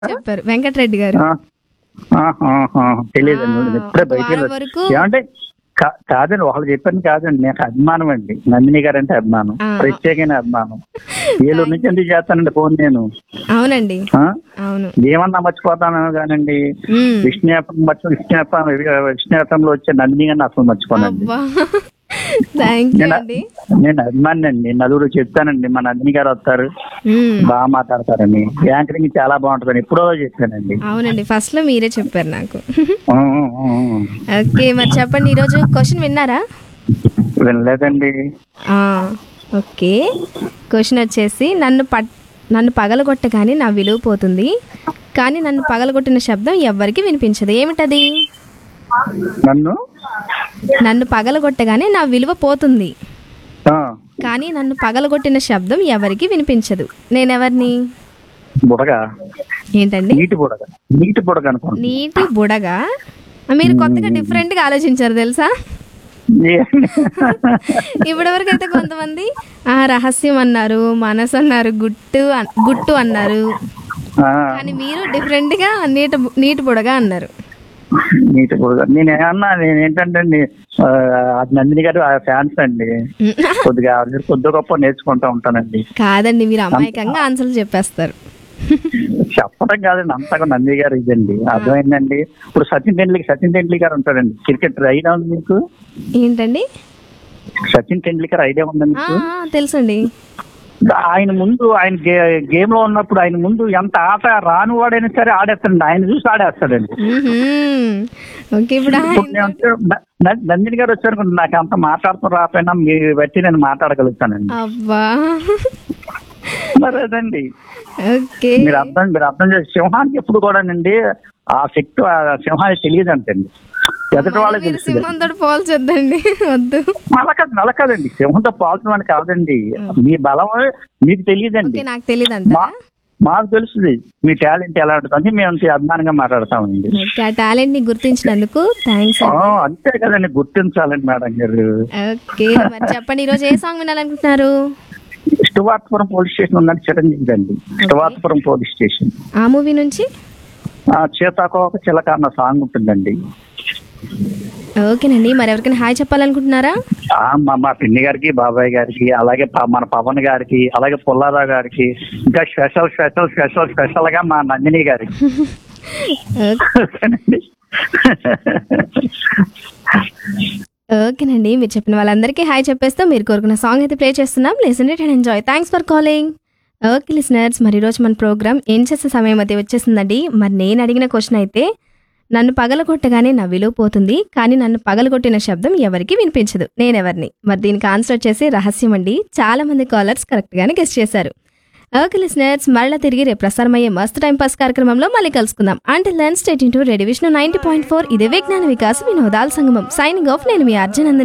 చెప్పారు వెంకటరెడ్డి గారు ఆ, ఆ, ఆ, ఆ, తెలియదండి ఆ, ఇప్పుడే ఒక బయటికి వారం వెళ్ళొచ్చు. వరకు ఏమంటే కా- కాదండి ఒకళ్ళు చెప్పాను కాదండి నాకు అభిమానం అండి నందిని గారు అంటే అభిమానం ఆ. ప్రత్యేకమైన అభిమానం ఏలూరు నుంచి ఎందుకు చేస్తానండి ఫోన్ నేను అవునండి ఆ? అవును ఏమన్నా మర్చిపోతాను కానండి ఉమ్. విష్ణుయాపం మర్చి విష్ణుయాపం విష్ణుయాపంలో వచ్చే నందిని గారిని అసలు మర్చిపోనండి అబ్బా థ్యాంక్ యూ నేను అండి నేను అభిమాని అండి నలుగురు చెప్తానండి మా నందిని గారు వస్తారు ఉమ్. బాగా మాట్లాడతారని యాంకరింగ్ చాలా బాగుంటుందని ఎప్పుడో చెప్పానండి అవునండి ఫస్ట్ లో మీరే చెప్పారు నాకు ఆ, ఆ, ఆ, ఆ. ఓకే మరి చెప్పండి ఈరోజు క్వశ్చన్ విన్నారా వినలేదండి ఆ, ఓకే క్వశ్చన్ వచ్చేసి నన్ను పట్ నన్ను పగలగొట్టగానే నా విలువ పోతుంది కానీ నన్ను పగలగొట్టిన శబ్దం ఎవ్వరికి వినిపించదు ఏమిటది నన్ను నన్ను పగలగొట్టగానే నా విలువ పోతుంది ఆ, కానీ నన్ను పగలగొట్టిన శబ్దం ఎవరికి వినిపించదు నేనెవరిని బుడగ ఏంటండి నీటి బుడగ నీటి బుడగ అనుకోండి నీటి బుడగా మీరు కొత్తగా డిఫరెంట్ గా ఆలోచించారు తెలుసా ఇప్పటి వరకు అయితే కొంతమంది ఆ రహస్యం అన్నారు మనసు అన్నారు గుట్టు అన్- గుట్టు అన్నారు ఆ, కానీ మీరు డిఫరెంట్ గా నీటి బు- నీటి బుడగా అన్నారు నీటి బుడగ నేను ఏమన్నా నేను ఏంటంటే నీ- ఆ, నందిని గారు ఫ్యాన్స్ అండి కొద్దిగా ఆవిడ దగ్గర కొద్ది గొప్ప నేర్చుకుంటా ఉంటానండి కాదండి మీరు అమాయకంగా ఆన్సర్లు చెప్పేస్తారు చెప్పడం కాదండి అంతగా నంది గారు ఇదండి అర్థమైందండి ఇప్పుడు సచిన్ టెండూల్కర్ సచిన్ టెండూల్కర్ ఉంటాడండి క్రికెట్ ఐడియా ఉంది మీకు ఏంటండి సచిన్ టెండూల్కర్ ఐడియా ఉందా ఆ, మీకు ఆ, తెలుసండి ఆయన ముందు ఆయన గేమ్ లో ఉన్నప్పుడు ఆయన ముందు ఎంత ఆట రాని వాడైనా సరే ఆడేస్తాడండి ఆయన చూసి ఆడేస్తాడండి మ్మ్హ్మ్. ఓకే ఇప్పుడు ఇప్పుడు ఆయన- నేను అంటే న- న- నందిని గారు వచ్చారు నాకు అంత మాట్లాడుతూ రాకపోయినా మీరు బట్టి నేను మాట్లాడగలుగుతానండి అబ్బా మరి అదండి ఓకే మీరు అర్థం మీరు అర్థం చేసి సింహానికి ఎప్పుడు కూడానండి ఆ శక్తి ఆ సింహానికి తెలియదు అంటండి ఎదుటి మరి వాళ్ళకి మీరు తెలుస్తుంది సింహంతో పోల్చొద్దండి వద్దు అలా కాదు అలా కాదండి సింహంతో పాల్చడం అని కాదండి మీ బలం మీకు తెలియదండి ఓకే నాకు తెలియదు అంట మా మాకు తెలుస్తుంది మీ టాలెంట్ ఎలా ఉంటుంది మేము అంత అభిమానంగా మాట్లాడతామండి ఓకే ఆ టాలెంట్ ని గుర్తించినందుకు థ్యాంక్స్ ఆ, అంతే కదండి గుర్తించాలండి మేడం గారు ఓకే మరి చెప్పండి ఈరోజు ఏ సాంగ్ వినాలనుకుంటున్నారు స్టువార్ట్పురం పోలీస్ స్టేషన్ ఉందండి చిరంజీవి అండి స్టువార్ట్పురం పోలీస్ స్టేషన్ ఆ మూవీ నుంచి ఆ చేతాకోక చిలక అన్న సాంగ్ ఉంటుందండి ఓకేనండి మరి ఎవరికైనా హాయ్ చెప్పాలనుకుంటున్నారా ఆ, మా మా పిన్ని గారికి బాబాయ్ గారికి అలాగే ప- మన పవన్ గారికి అలాగే పుల్లారావు గారికి ఇంకా స్పెషల్ స్పెషల్ స్పెషల్ స్పెషల్ గా మా నందిని గారికి ఓకే- ఓకేనండి ఓకేనండి మీరు చెప్పిన వాళ్ళందరికీ హాయ్ చెప్పేస్తూ మీరు కోరుకున్న సాంగ్ అయితే ప్లే చేస్తున్నాం listen it and enjoy thanks for calling okay listeners మరి ఈరోజు మన ప్రోగ్రామ్ ఏం చేసే సమయం అయితే వచ్చేసిందండి మరి నేను అడిగిన క్వశ్చన్ అయితే నన్ను పగలగొట్టగానే నా విలువ పోతుంది కానీ నన్ను పగలగొట్టిన శబ్దం ఎవరికి వినిపించదు నేనెవరిని మరి దీనికి ఆన్సర్ వచ్చేసి రహస్యం అండి చాలా మంది కాలర్స్ కరెక్ట్గానే గెస్ట్ చేశారు ఓకే లిసనర్స్ మరలా తిరిగి రేపు ప్రసారమయ్యే మస్తు టైం పాస్ కార్యక్రమంలో మళ్ళీ కలుసుకుందాం అంటే లెన్ స్టేట్ ఇంటూ రెడివిషన్ నైన్టీ పాయింట్ ఫోర్ ఇదే విజ్ఞాన వికాస్ వినోదాల సంగమం సైనింగ్ ఆఫ్ నేను మీ అర్జునందన్